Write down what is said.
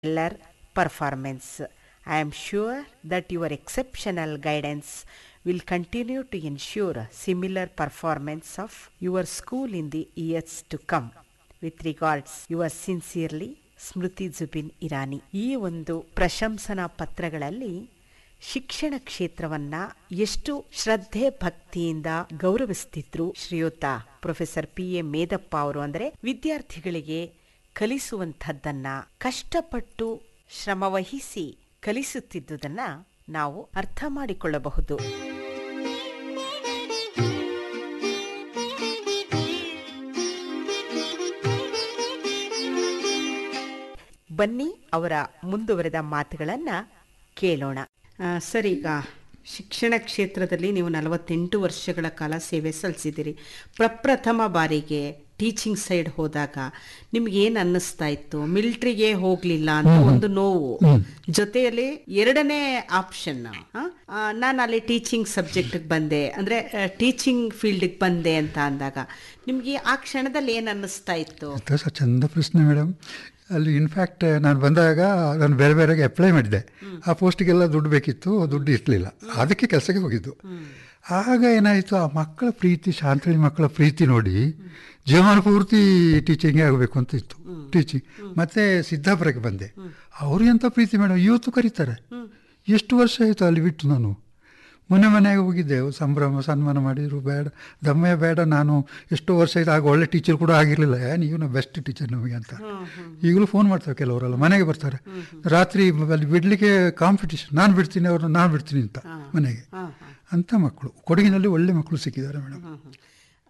stellar performance. I am sure that your exceptional guidance will continue to ensure similar performance of your school in the years to come. With regards, yours sincerely, ಸ್ಮೃತಿ ಜುಬಿನ್ ಇರಾನಿ ಈ ಒಂದು ಪ್ರಶಂಸನಾ ಪತ್ರಗಳಲ್ಲಿ ಶಿಕ್ಷಣ ಕ್ಷೇತ್ರವನ್ನ ಎಷ್ಟು ಶ್ರದ್ಧೆ ಭಕ್ತಿಯಿಂದ ಗೌರವಿಸ್ತಿದ್ರು ಶ್ರೀಯುತ professor P A Medappa ಅವರು ಅಂದ್ರೆ ವಿದ್ಯಾರ್ಥಿಗಳಿಗೆ ಕಲಿಸುವಂಥದ್ದನ್ನ ಕಷ್ಟಪಟ್ಟು ಶ್ರಮವಹಿಸಿ ಕಲಿಸುತ್ತಿದ್ದುದನ್ನ ನಾವು ಅರ್ಥ ಮಾಡಿಕೊಳ್ಳಬಹುದು ಬನ್ನಿ ಅವರ ಮುಂದುವರೆದ ಮಾತುಗಳನ್ನ ಕೇಳೋಣ ಆ, ಸರ್ ಈಗ ಶಿಕ್ಷಣ ಕ್ಷೇತ್ರದಲ್ಲಿ ನೀವು ನಲವತ್ತೆಂಟು ವರ್ಷಗಳ ಕಾಲ ಸೇವೆ ಸಲ್ಲಿಸಿದ್ದೀರಿ ಪ್ರಪ್ರಥಮ ಬಾರಿಗೆ ಟೀಚಿಂಗ್ ಸೈಡ್ ಹೋದಾಗ ನಿಮ್ಗೆ ಏನ್ ಅನ್ನಿಸ್ತಾ ಇತ್ತು ಮಿಲಿಟ್ರಿಗೆ ಹೋಗ್ಲಿಲ್ಲ ಅಂತ ಒಂದು ನೋವು ಜೊತೆಯಲ್ಲಿ ಎರಡನೇ ಆಪ್ಷನ್ ನಾನು ಅಲ್ಲಿ ಟೀಚಿಂಗ್ ಸಬ್ಜೆಕ್ಟ್ ಬಂದೆ ಅಂದ್ರೆ ಟೀಚಿಂಗ್ ಫೀಲ್ಡ್ ಬಂದೆ ಅಂತ ಅಂದಾಗ ನಿಮ್ಗೆ ಆ ಕ್ಷಣದಲ್ಲಿ ಏನ್ ಅನ್ನಿಸ್ತಾ ಇತ್ತು ಅದು ಸಹ ಚಂದ ಪ್ರಶ್ನೆ ಮೇಡಮ್ ಅಲ್ಲಿ ಇನ್ಫ್ಯಾಕ್ಟ್ ನಾನು ಬಂದಾಗ ನಾನು ಬೇರೆ ಬೇರೆಗೆ ಅಪ್ಲೈ ಮಾಡಿದ್ದೆ ಆ ಪೋಸ್ಟಿಗೆಲ್ಲ ದುಡ್ಡು ಬೇಕಿತ್ತು ದುಡ್ಡು ಇರಲಿಲ್ಲ ಅದಕ್ಕೆ ಕೆಲಸಕ್ಕೆ ಹೋಗಿದ್ದು ಆಗ ಏನಾಯಿತು ಆ ಮಕ್ಕಳ ಪ್ರೀತಿ ಶಾಂತಳಿ ಮಕ್ಕಳ ಪ್ರೀತಿ ನೋಡಿ ಜೀವನ ಪೂರ್ತಿ ಟೀಚಿಂಗೇ ಆಗಬೇಕು ಅಂತ ಇತ್ತು ಟೀಚಿಂಗ್ ಮತ್ತೆ ಸಿದ್ದಾಪುರಕ್ಕೆ ಬಂದೆ ಅವರು ಎಂಥ ಪ್ರೀತಿ ಮೇಡಮ್ ಇವತ್ತು ಕರೀತಾರೆ ಎಷ್ಟು ವರ್ಷ ಆಯಿತು ಅಲ್ಲಿ ಬಿಟ್ಟು ನಾನು ಮೊನ್ನೆ ಮನೆಗೆ ಹೋಗಿದ್ದೆ ಸಂಭ್ರಮ ಸನ್ಮಾನ ಮಾಡಿದ್ರು ಬೇಡ ದಮ್ಮೆ ಬೇಡ ನಾನು ಎಷ್ಟೋ ವರ್ಷ ಆಯ್ತು ಆಗ ಒಳ್ಳೆ ಟೀಚರ್ ಕೂಡ ಆಗಿರಲಿಲ್ಲ ನೀವು ನಾವು ಬೆಸ್ಟ್ ಟೀಚರ್ ನಮಗೆ ಅಂತ ಈಗಲೂ ಫೋನ್ ಮಾಡ್ತಾರೆ ಕೆಲವರೆಲ್ಲ ಮನೆಗೆ ಬರ್ತಾರೆ ರಾತ್ರಿ ಅಲ್ಲಿ ಬಿಡಲಿಕ್ಕೆ ಕಾಂಪಿಟೇಷನ್ ನಾನು ಬಿಡ್ತೀನಿ ಅವ್ರನ್ನ ನಾನು ಬಿಡ್ತೀನಿ ಅಂತ ಮನೆಗೆ ಅಂತ ಮಕ್ಕಳು ಕೊಡಗಿನಲ್ಲಿ ಒಳ್ಳೆ ಮಕ್ಕಳು ಸಿಕ್ಕಿದ್ದಾರೆ ಮೇಡಮ್